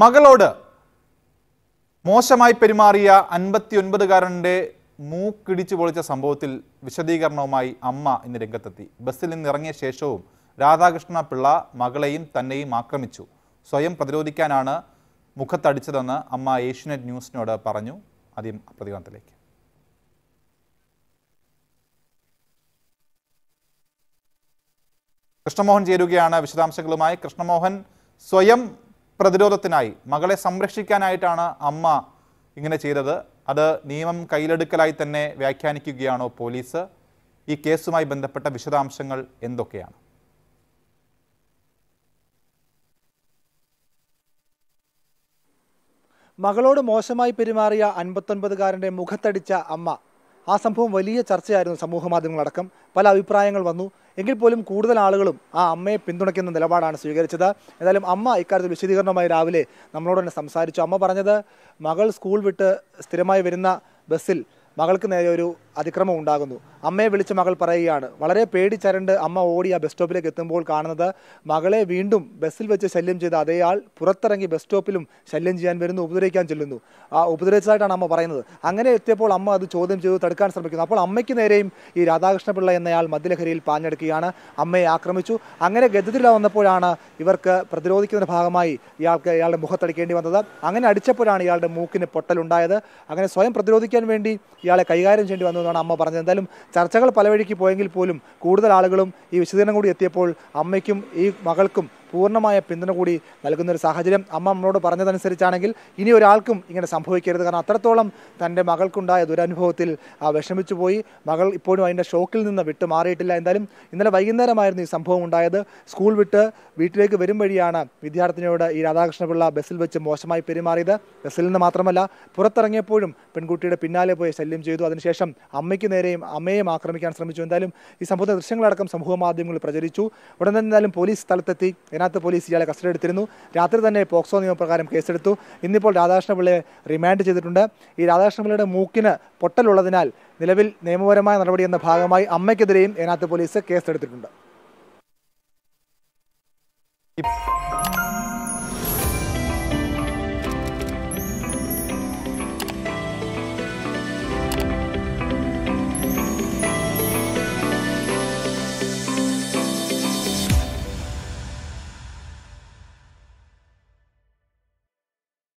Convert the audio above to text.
മകളോട് മോശമായി പെരുമാറിയ അൻപത്തിയൊൻപതുകാരൻ്റെ മൂക്കിടിച്ചു പൊളിച്ച സംഭവത്തിൽ വിശദീകരണവുമായി അമ്മ ഇന്ന് രംഗത്തെത്തി ബസ്സിൽ നിന്ന് ഇറങ്ങിയ ശേഷവും രാധാകൃഷ്ണ പിള്ള മകളെയും തന്നെയും ആക്രമിച്ചു സ്വയം പ്രതിരോധിക്കാനാണ് മുഖത്തടിച്ചതെന്ന് അമ്മ ഏഷ്യനെറ്റ് ന്യൂസിനോട് പറഞ്ഞു ആദ്യം പ്രതികരണത്തിലേക്ക് കൃഷ്ണമോഹൻ ചേരുകയാണ് വിശദാംശങ്ങളുമായി കൃഷ്ണമോഹൻ സ്വയം പ്രതിരോധത്തിനായി മകളെ സംരക്ഷിക്കാനായിട്ടാണ് അമ്മ ഇങ്ങനെ ചെയ്തത് അത് നിയമം കയ്യിലെടുക്കലായി തന്നെ വ്യാഖ്യാനിക്കുകയാണോ പോലീസ് ഈ കേസുമായി ബന്ധപ്പെട്ട വിശദാംശങ്ങൾ എന്തൊക്കെയാണ് മകളോട് മോശമായി പെരുമാറിയ അൻപത്തൊൻപതുകാരൻ്റെ മുഖത്തടിച്ച അമ്മ ആ സംഭവം വലിയ ചർച്ചയായിരുന്നു സമൂഹ മാധ്യമങ്ങളടക്കം പല അഭിപ്രായങ്ങൾ വന്നു എങ്കിൽ പോലും കൂടുതൽ ആളുകളും ആ അമ്മയെ പിന്തുണയ്ക്കുന്ന നിലപാടാണ് സ്വീകരിച്ചത് ഏതായാലും അമ്മ ഇക്കാര്യത്തിൽ വിശദീകരണമായി രാവിലെ നമ്മളോട് തന്നെ സംസാരിച്ചു അമ്മ പറഞ്ഞത് മകൾ സ്കൂൾ വിട്ട് സ്ഥിരമായി വരുന്ന ബസ്സിൽ മകൾക്ക് നേരെ ഒരു അതിക്രമം ഉണ്ടാകുന്നു അമ്മയെ വിളിച്ച് മകൾ പറയുകയാണ് വളരെ പേടിച്ചരണ്ട് അമ്മ ഓടി ആ ബസ് സ്റ്റോപ്പിലേക്ക് എത്തുമ്പോൾ കാണുന്നത് മകളെ വീണ്ടും ബസ്സിൽ വെച്ച് ശല്യം ചെയ്ത അതേ ആൾ പുറത്തിറങ്ങി ബസ് സ്റ്റോപ്പിലും ശല്യം ചെയ്യാൻ വരുന്നു ഉപദ്രവിക്കാൻ ചെല്ലുന്നു ആ ഉപദ്രവിച്ചതായിട്ടാണ് അമ്മ പറയുന്നത് അങ്ങനെ എത്തിയപ്പോൾ അമ്മ അത് ചോദ്യം ചെയ്തു തടുക്കാൻ ശ്രമിക്കുന്നു അപ്പോൾ അമ്മയ്ക്ക് നേരെയും ഈ രാധാകൃഷ്ണപിള്ള എന്നയാൾ മദ്യലഹരിയിൽ പാഞ്ഞെടുക്കുകയാണ് അമ്മയെ ആക്രമിച്ചു അങ്ങനെ ഗതിതില വന്നപ്പോഴാണ് ഇവർക്ക് പ്രതിരോധിക്കുന്നതിന്റെ ഭാഗമായി ഇയാൾക്ക് ഇയാളുടെ മുഖത്തടിക്കേണ്ടി വന്നത് അങ്ങനെ അടിച്ചപ്പോഴാണ് ഇയാളുടെ മൂക്കിന് പൊട്ടലുണ്ടായത് അങ്ങനെ സ്വയം പ്രതിരോധിക്കാൻ വേണ്ടി ഇയാളെ കൈകാര്യം ചെയ്യേണ്ടി വന്നു എന്നാണ് അമ്മ പറഞ്ഞത് എന്തായാലും ചർച്ചകൾ പല വഴിക്ക് പോയെങ്കിൽ പോലും കൂടുതൽ ആളുകളും ഈ വിശദീകരണം കൂടി എത്തിയപ്പോൾ അമ്മയ്ക്കും ഈ മകൾക്കും പൂർണ്ണമായ പിന്തുണ കൂടി നൽകുന്ന ഒരു സാഹചര്യം അമ്മ നമ്മളോട് പറഞ്ഞതനുസരിച്ചാണെങ്കിൽ ഇനി ഒരാൾക്കും ഇങ്ങനെ സംഭവിക്കരുത് കാരണം അത്രത്തോളം തൻ്റെ മകൾക്കുണ്ടായ ദുരനുഭവത്തിൽ ആ, വിഷമിച്ചു പോയി മകൾ ഇപ്പോഴും അതിൻ്റെ ഷോക്കിൽ നിന്ന് വിട്ടു മാറിയിട്ടില്ല എന്തായാലും ഇന്നലെ വൈകുന്നേരമായിരുന്നു ഈ സംഭവം ഉണ്ടായത് സ്കൂൾ വിട്ട് വീട്ടിലേക്ക് വരും വഴിയാണ് വിദ്യാർത്ഥിനിയോട് ഈ രാധാകൃഷ്ണപിള്ള ബസ്സിൽ വെച്ച് മോശമായി പെരുമാറിയത് ബസ്സിൽ നിന്ന് മാത്രമല്ല പുറത്തിറങ്ങിയപ്പോഴും പെൺകുട്ടിയുടെ പിന്നാലെ പോയി ശല്യം ചെയ്തു അതിനുശേഷം അമ്മയ്ക്ക് നേരെയും അമ്മയെയും ആക്രമിക്കാൻ ശ്രമിച്ചു എന്തായാലും ഈ സംഭവത്തെ ദൃശ്യങ്ങളടക്കം സമൂഹ മാധ്യമങ്ങളിൽ പ്രചരിച്ചു ഉടൻ തന്നെ എന്തായാലും പോലീസ് സ്ഥലത്തെത്തി ഇതിനകത്ത് പോലീസ് ഇയാളെ കസ്റ്റഡി എടുത്തിരുന്നു രാത്രി തന്നെ പോക്സോ നിയമപ്രകാരം കേസെടുത്തു ഇന്നിപ്പോൾ രാധാകൃഷ്ണപിള്ളയെ റിമാൻഡ് ചെയ്തിട്ടുണ്ട് ഈ രാധാകൃഷ്ണപിള്ളയുടെ മൂക്കിന് പൊട്ടലുള്ളതിനാൽ നിലവിൽ നിയമപരമായ നടപടി എന്ന ഭാഗമായി അമ്മയ്ക്കെതിരെയും ഇതിനകത്ത് പോലീസ് കേസെടുത്തിട്ടുണ്ട്